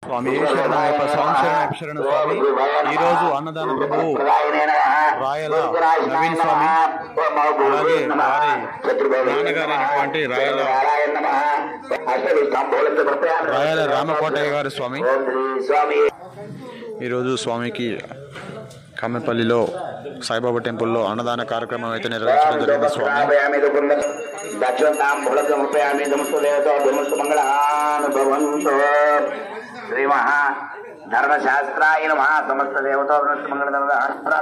స్వామి శరణయ్యప్ప స్వామి శరణయ్యప్ప శరణ స్వామి ఈ రోజు అన్నదాన ప్రభువు రాయల నవీన్ స్వామి అలాగే వారి నాన్నగారైనటువంటి రాయల రాయల రామకోటయ్య గారి స్వామి ఈరోజు స్వామికి కమ్మెపల్లిలో సాయిబాబా టెంపుల్లో అన్నదాన కార్యక్రమం అయితే నిర్వహించడం జరిగింది స్వామి దక్షిణతాం భులకముపయామి దమస్తు దేవతో ధర్మస్తు మంగళానుభవంతో శ్రీ మహా ధర్మశాస్త్రాయ నమ సమస్త దేవతో ధర్మస్తు మంగళ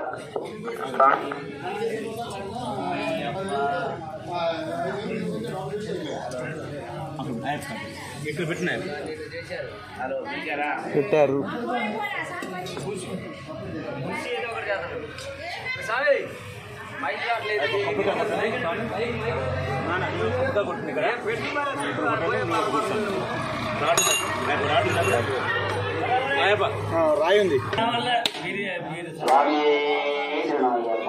ఇక్కడ పెట్టినారు పెట్టారు రాయి ఉంది స్వామి శరణయ్యప్ప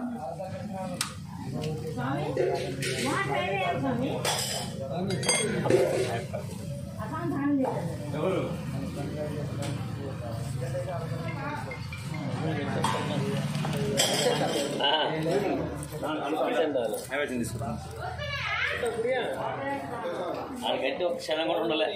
ఆడికైతే ఒక క్షణం కూడా ఉండలే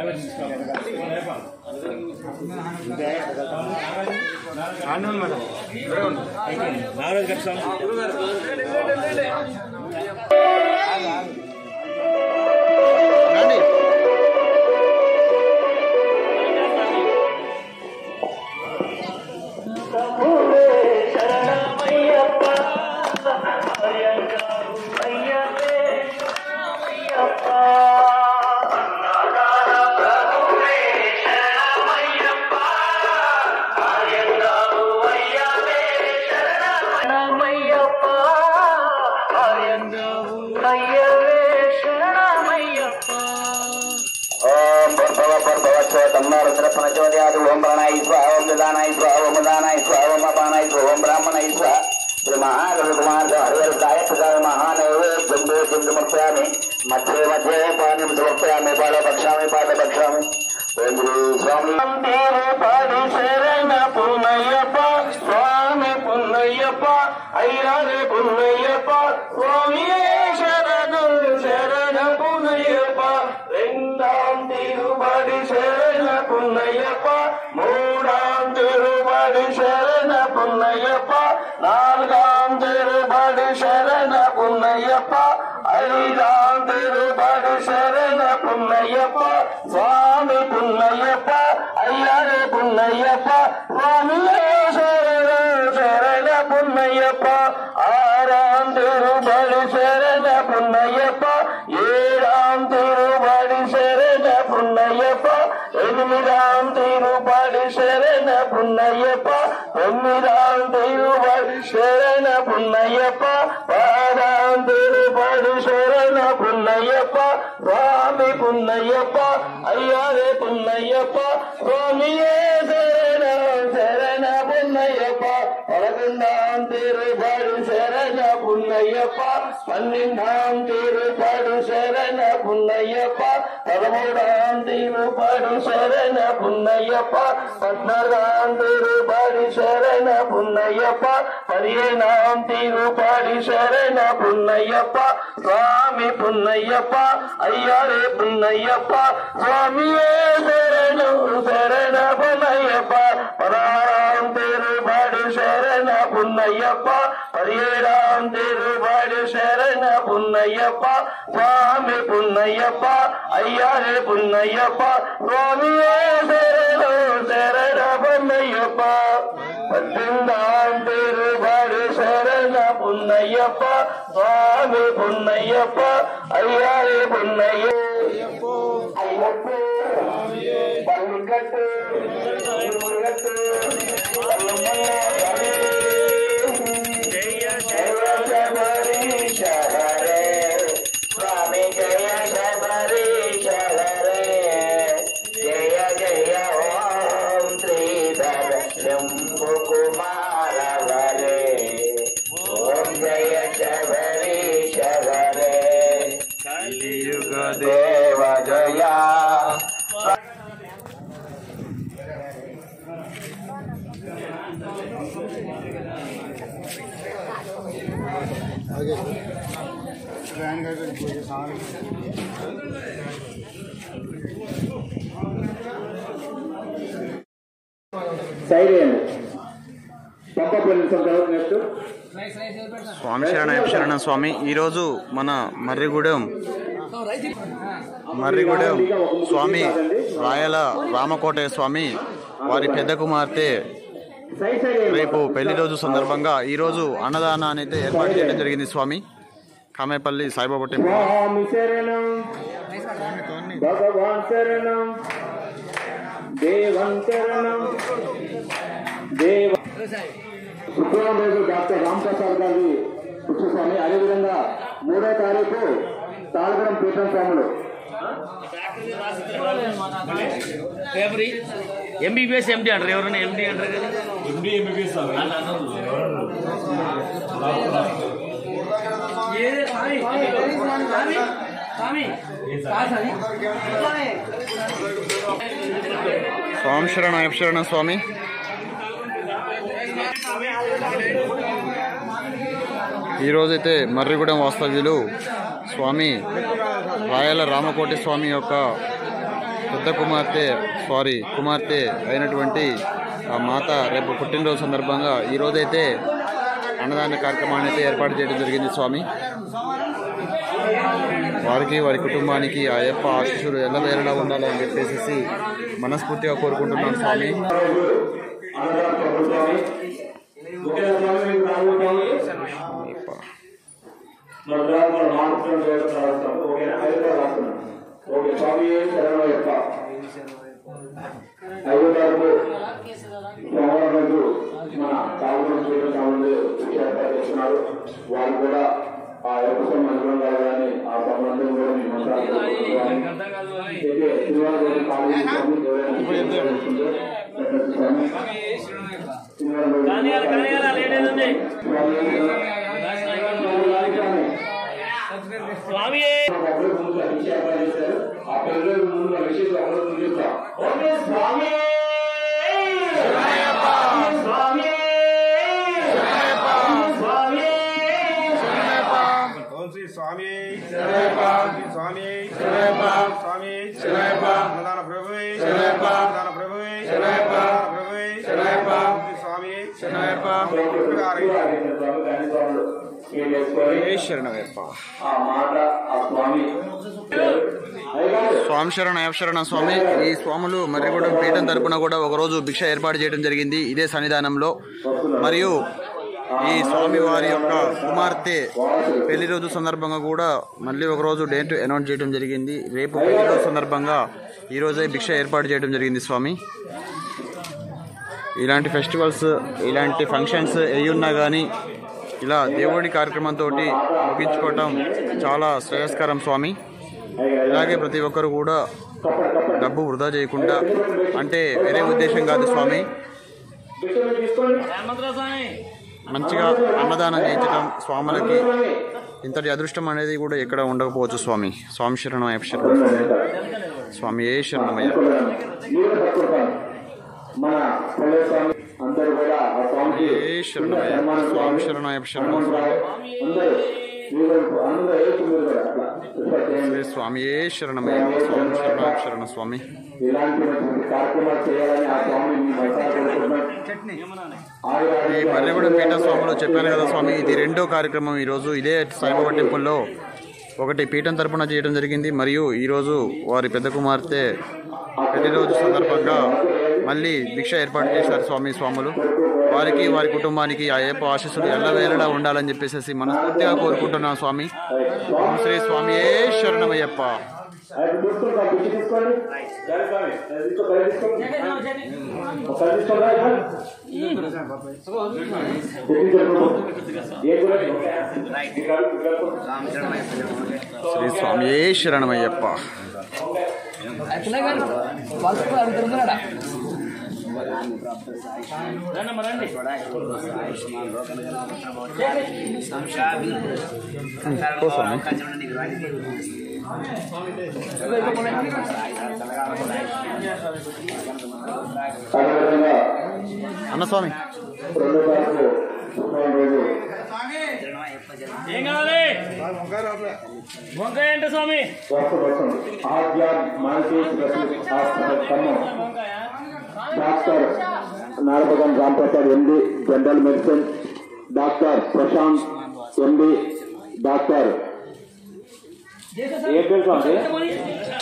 ఓం భర్భవ భర్భవత్సవ తమ్మో రుద్రపణ చోదయాదు ఓం ప్రణాయ స్వ ఓం నిదానాయ స్వ ఓం ఉదానాయ స్వ ఓం అపానాయ స్వ ఓం బ్రాహ్మణాయ స్వ శ్రీ మహారవికుమార్ హరిహరిదాయ ప్రసాద మహానైవేద్యం సమర్పయామి మధ్యే మధ్యే పానీయం సమర్పయామి పాద పక్షామి పాద పక్షామి ఓం శ్రీ స్వామి పాడి శరణ పున్నయ్యప్ప స్వామి పున్నయ్యప్ప అయ్యారే పున్నయ్యప్ప స్వామి శరణు శరణ పున్నయ్యప్ప రెండాం తిరుబడి శరణ పున్నయ్యప్ప మూడాం తిరుబడి శరణ పున్నయ్యప్ప నాలుగాం తిరుబడి శరణ పున్నయ్యప్ప ఐదాం తిరుబడి శరణ పున్నయ్యప్ప స్వామి పున్నయ్యప్ప అయ్యారే పున్నయ్యప్ప స్వామి శరణ శరణ పున్నయ్యప్ప ఆరాం తిరుబడి శరణ పున్నయ్యప్ప ఏడాం తిరుబడి శరణ పున్నయ్యప్ప ఎనిమిదాం తిరుబడి శరణ పున్నయ్యప్ప తొమ్మిదాం తిరుబడి శరణ పున్నయ్యప్ప పదాం తిరుబడి శరణ పున్నయ్యప్ప స్వామి పున్నయ్యప్ప అయ్యారే పున్నయ్యప్ప స్వామియే శరణ శరణ పున్నయ్యప్ప పదకొండాం తిరుబడి శరణ పున్నయ్యప్ప పన్నెండాం తిరుపడు శరణ పున్నయ్యప్ప పదమూడాం తిరుపడు శరణ పున్నయ్యప్ప పద్నాలుగాం తిరుపడి శరణ పున్నయ్యప్ప పదిహేనాం తిరుపడి శరణ పున్నయ్యప్ప స్వామి పున్నయ్యప్ప అయ్యారే పున్నయ్యప్ప స్వామియే శరణ శరణ పున్నయ్యప్ప పదహారాం తిరుపడి శరణ పున్నయ్యప్ప పదిహేడాం తిరుపడి శరణ పున్నయ్యప్ప స్వామి పున్నయ్యప్ప అయ్యారే పున్నయ్యప్ప స్వామియే శరణ శరణ పున్నయ్యప్ప పద్దెనిమిదాం తిరుపడి శరణ పున్నయ్యప్ప స్వామి పున్నయ్యప్ప అయ్యారే పున్నయ్యప్ప అయ్యప్ప పల్లికట్టు మురుగట్టు జయ శబరీశ హరే స్వామి జయ శబరీశ హరే జయ జయ ఓం శ్రీధర శంభు కుమార హరే ఓం జయ శబరీశ హరే కలియుగ దేవ జయ సైడ్ వేయండి పంపపల్లి సంక్రాంతి నెక్స్ట్ స్వామి శరణ శరణ స్వామి ఈరోజు మన మర్రిగూడెం మర్రిగూడెం స్వామి రాయల రామకోటయ్య స్వామి వారి పెద్ద కుమార్తె సైడ్ సైడ్ వేయండి రేపు పెళ్లి రోజు సందర్భంగా ఈరోజు అన్నదానాన్ని అయితే ఏర్పాటు చేయడం జరిగింది స్వామి కామేపల్లి సాయిబాబా టెంపుల్ స్వామి శరణం భగవాన్ శరణం దేవం శరణం దేవ శుక్రవారం రోజు డాక్టర్ రామప్రసాద్ గారి పుట్టుస్వామి అదేవిధంగా మూడో తారీఖు తాళగడం పీఠం స్వాములు పేపర్ ఎంబీబీఎస్ ఎండి అంటారు ఎవరైనా ఎండి అంటారు కదా ఎండి ఎంబీబీఎస్ స్వామి శరణ శరణ స్వామి ఈరోజైతే మర్రిగూడెం వాస్తవ్యులు స్వామి రాయల రామకోటి స్వామి యొక్క పెద్ద కుమార్తె సారీ కుమార్తె అయినటువంటి ఆ మాత రేపు పుట్టినరోజు సందర్భంగా ఈరోజైతే అన్నదాన కార్యక్రమాన్ని అయితే ఏర్పాటు చేయడం జరిగింది స్వామి వారికి వారి కుటుంబానికి ఆ యప్ప ఆశీస్సులు ఎల్లవేళలా ఉండాలని చెప్పేసి మనస్ఫూర్తిగా కోరుకుంటున్నాను స్వామి యప్ప. ఓకే స్వామి శరణం యొక్క ఐదో తారీఖు సోమవారం రోజు మన కావలసిన సూర్యుడు కావాలి ఏర్పాటు చేస్తున్నారు వారు కూడా ఆ యొక్క సంబంధం కావాలని ఆ సంబంధం కూడా మీ మంత్రాలు అయితే శనివారం రోజు కావాలి స్వామి ఎవరైనా చేస్తుంటే స్వామి శనివారం రోజు కానియాలి కానియాలి లేడీస్ ఉంది స్వామి ఆ పిల్లలు ముందు విషయం ఎవరో చూపిస్తాం ఓకే స్వామి స్వామి స్వామి ఓం శ్రీ స్వామి శ్రీ స్వామి స్వామి అన్నదాన ప్రభువే అన్నదాన ప్రభువే అన్నదాన ప్రభువే శ్రీ స్వామి ఏ శరణమయ్యప్ప ఆ మాట ఆ స్వామి అయ్యగారు స్వామి శరణ శరణ స్వామి ఈ స్వాములు మర్రిగూడెం పీఠం తరపున కూడా ఒకరోజు భిక్ష ఏర్పాటు చేయడం జరిగింది ఇదే సన్నిధానంలో మరియు ఈ స్వామి వారి యొక్క కుమార్తె పెళ్లి రోజు సందర్భంగా కూడా మళ్ళీ ఒక రోజు డేట్ అనౌన్స్ చేయడం జరిగింది రేపు పెళ్లి రోజు సందర్భంగా ఈ రోజే భిక్ష ఏర్పాటు చేయడం జరిగింది స్వామి ఇలాంటి ఫెస్టివల్స్ ఇలాంటి ఫంక్షన్స్ ఏ ఉన్నా కానీ ఇలా దేవుడి కార్యక్రమంతో ముగించుకోవటం చాలా శ్రేయస్కరం స్వామి ఇలాగే ప్రతి ఒక్కరు కూడా డబ్బు వృధా చేయకుండా అంటే వేరే ఉద్దేశం కాదు స్వామి హేమంతరావు స్వామి మంచిగా అన్నదానం చేయించడం స్వాములకి ఇంతటి అదృష్టం అనేది కూడా ఎక్కడ ఉండకపోవచ్చు స్వామి స్వామి శరణం శరణం స్వామి స్వామి ఏ శరణమయ్య మీరు పట్టుకుంటాను మన పల్లె స్వామి అందరూ కూడా ఆ స్వామికి ఏ శరణమయ్య స్వామి శరణం శరణం స్వామి అందరూ మీరు అందరూ ఏసు మీరు కూడా అట్లా ఏర్పాటు చేయండి. శ్రీ స్వామి ఏ శరణమయ్య స్వామి శరణం శరణ స్వామి ఇలాంటి కార్యక్రమాలు చేయాలని ఆ స్వామి మీ మనసారా కోరుకుంటున్నాను. ఆయుర ఈ పల్లెగూడెం పీఠ స్వాములు చెప్పాను కదా స్వామి ఇది రెండో కార్యక్రమం ఈరోజు ఇదే సాయిబాబా టెంపుల్లో ఒకటి పీఠం తరపున చేయడం జరిగింది మరియు ఈరోజు వారి పెద్ద కుమార్తె పెళ్లి రోజు సందర్భంగా మళ్ళీ భిక్ష ఏర్పాటు చేశారు స్వామి స్వాములు వారికి వారి కుటుంబానికి ఆ ఏప ఆశీస్సులు ఎల్లవేళలా ఉండాలని చెప్పేసి మనస్ఫూర్తిగా కోరుకుంటున్నాం స్వామి ఓం శ్రీ స్వామి ఏ శరణమయ్యప్ప అది చూసుకుంటాం పిచ్చి తీసుకోండి సరే స్వామి అది తీసుకో, పైన తీసుకోండి. ఒకసారి తీసుకోండి రా, ఇవ్వండి. పిచ్చి చెప్పు. ఏ గురించి? ఇక్కడ, ఇక్కడ. శ్రీ స్వామి ఏ శరణమయ్యప్ప రండమ్మ రండి ఓ స్వామి అదేవిధంగా అన్న స్వామి రెండో తారీఖు శుక్రవారం రోజు ఏం కావాలి వంకాయ అంటే స్వామి వర్ష వర్షం ఆద్యాన్ మానసిక స్పెషలిస్ట్ హాస్పిటల్ ఖమ్మం డాక్టర్ నారపగం Ramprasad MD general medicine doctor Prashanth MD doctor ఏ పేరు స్వామి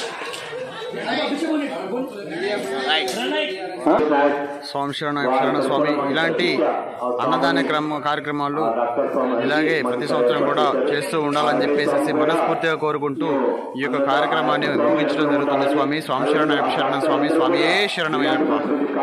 స్వామి శరణ శరణ స్వామి ఇలాంటి అన్నదాన క్రమ కార్యక్రమాలు ఇలాగే ప్రతి సంవత్సరం కూడా చేస్తూ ఉండాలని చెప్పేసి మనస్ఫూర్తిగా కోరుకుంటూ ఈ యొక్క కార్యక్రమాన్ని ముగించడం జరుగుతుంది స్వామి స్వామి శరణ శరణ స్వామి స్వామి ఏ శరణమయ్యప్ప